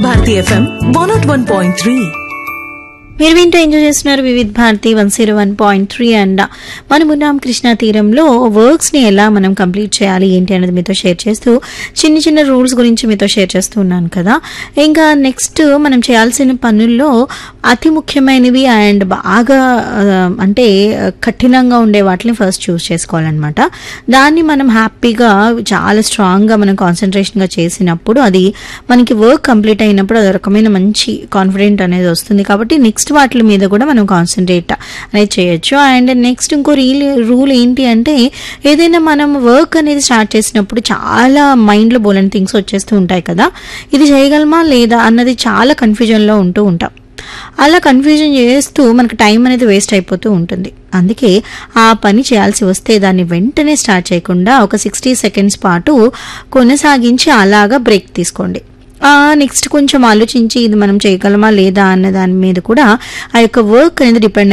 Bharati FM one nought one point three మీరు వింటూ enjoy చేస్తున్నారు Vividh Bharati one zero one point three and మనం ఉన్నాం కృష్ణా తీరంలో వర్క్స్ ని ఎలా మనం కంప్లీట్ చేయాలి ఏంటి అనేది మీతో షేర్ చేస్తూ చిన్న చిన్న రూల్స్ గురించి మీతో షేర్ చేస్తూ ఉన్నాను కదా ఇంకా నెక్స్ట్ మనం చేయాల్సిన పనుల్లో అతి ముఖ్యమైనవి అండ్ బాగా ఆ, అంటే కఠినంగా ఉండే వాటిని ఫస్ట్ చూస్ చేసుకోవాలన్నమాట దాన్ని మనం హ్యాపీగా చాలా స్ట్రాంగ్గా మనం కాన్సన్ట్రేషన్గా చేసినప్పుడు అది మనకి వర్క్ కంప్లీట్ అయినప్పుడు అది ఒక రకమైన మంచి కాన్ఫిడెంట్ అనేది వస్తుంది కాబట్టి నెక్స్ట్ వాటి మీద కూడా మనం కాన్సన్ట్రేట్ అనేది చేయొచ్చు అండ్ నెక్స్ట్ ఇంకో రీల్ రూల్ ఏంటి అంటే ఏదైనా మనం వర్క్ అనేది స్టార్ట్ చేసినప్పుడు చాలా మైండ్లో బోలని థింగ్స్ వచ్చేస్తూ ఉంటాయి కదా ఇది చేయగలమా లేదా అన్నది చాలా కన్ఫ్యూజన్లో ఉంటూ ఉంటాం అలా కన్ఫ్యూజన్ చేస్తూ మనకు టైం అనేది వేస్ట్ అయిపోతూ ఉంటుంది అందుకే ఆ పని చేయాల్సి వస్తే దాన్ని వెంటనే స్టార్ట్ చేయకుండా ఒక సిక్స్టీ సెకండ్స్ పాటు కొనసాగించి అలాగా బ్రేక్ తీసుకోండి నెక్స్ట్ కొంచెం ఆలోచించి ఇది మనం చేయగలమా లేదా అన్న దాని మీద కూడా ఆ యొక్క వర్క్ అనేది డిపెండ్